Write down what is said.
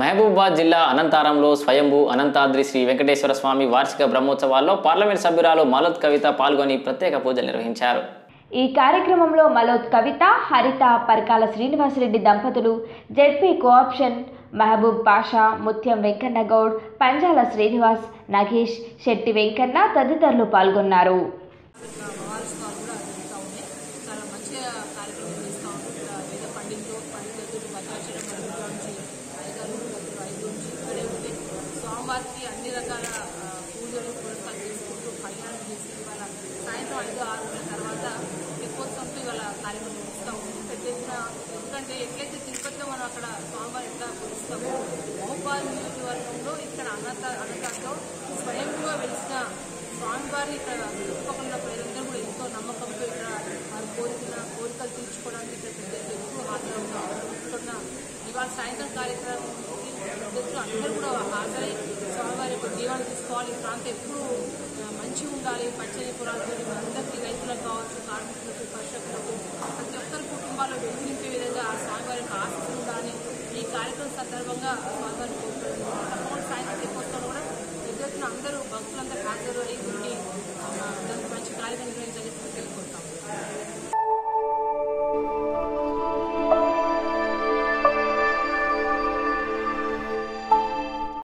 మహబూబాబాద్ జిల్లా అనంతారంలో స్వయంభూ అనంతాద్రి శ్రీ వెంకటేశ్వర స్వామి వార్షిక బ్రహ్మోత్సవాల్లో పార్లమెంట్ సభ్యురాలు మాలత్ కవిత పాల్గొని ప్రత్యేక పూజలు నిర్వహించారు ఈ కార్యక్రమంలో మలోత్ కవిత హరిత పరకాల శ్రీనివాసరెడ్డి దంపతులు జెడ్పీ కోఆప్షన్ మహబూబ్ పాషా ముత్యం వెంకన్న గౌడ్ పంజాల శ్రీనివాస్ నగేష్ శెట్టి వెంకన్న తదితరులు పాల్గొన్నారు మహారాష్ట్రాలు కూడా జరుగుతూ ఉన్నాయి చాలా మంచిగా కార్యక్రమం చేస్తూ ఉంటారు ఇక్కడ వేద పండితులు పండితులు భద్రాచలం మరుగులో నుంచి ఐదారు భద్రులు ఐదు నుంచి ఇక్కడే ఉంటే స్వామివారికి అన్ని రకాల ఆ, పూజలు పురస్కారం చేసుకుంటూ కళ్యాణం చేసి ఇవాళ సాయంత్రం ఐదు ఆరు గంటల తర్వాత తెప్పోత్సవంతో ఇవాళ కార్యక్రమం ఇస్తూ ఉంది పెద్ద ఎత్తున ఎందుకంటే ఎట్లయితే తిరుపతిలో మనం అక్కడ స్వామివారి ఎట్లా పూజిస్తామో మహబాద్ నియోజకవర్గంలో ఇక్కడ అన్నత అన్నదాంట్లో స్వయంగా వెలిసిన స్వామివారి ఇక్కడ చుట్టుపక్కల ప్రజలందరూ కూడా ఎంతో నమ్మకంతో ఇక్కడ వారి కోరికల కోరికలు తీర్చుకోవడానికి ఇక్కడ పెద్ద ఎత్తున ఎక్కువ హాజరవుతున్న ఇవాళ సాయంత్రం కార్యక్రమానికి పెద్ద ఎత్తున అందరూ కూడా హాజరై స్వామివారి యొక్క జీవనం తీసుకోవాలి ఈ ప్రాంతం ఎప్పుడు ఆ, మంచిగా ఉండాలి పచ్చని పొలాలతో అందరికీ రైతులకు కావచ్చు కార్మికులకు కర్షకులకు ప్రతి ఒక్కరి కుటుంబాల్లో వెలుగునింపే విధంగా ఆ స్వామివారి యొక్క ఆశీస్సులు ఉండాలని ఈ కార్యక్రమం సందర్భంగా స్వామివారిని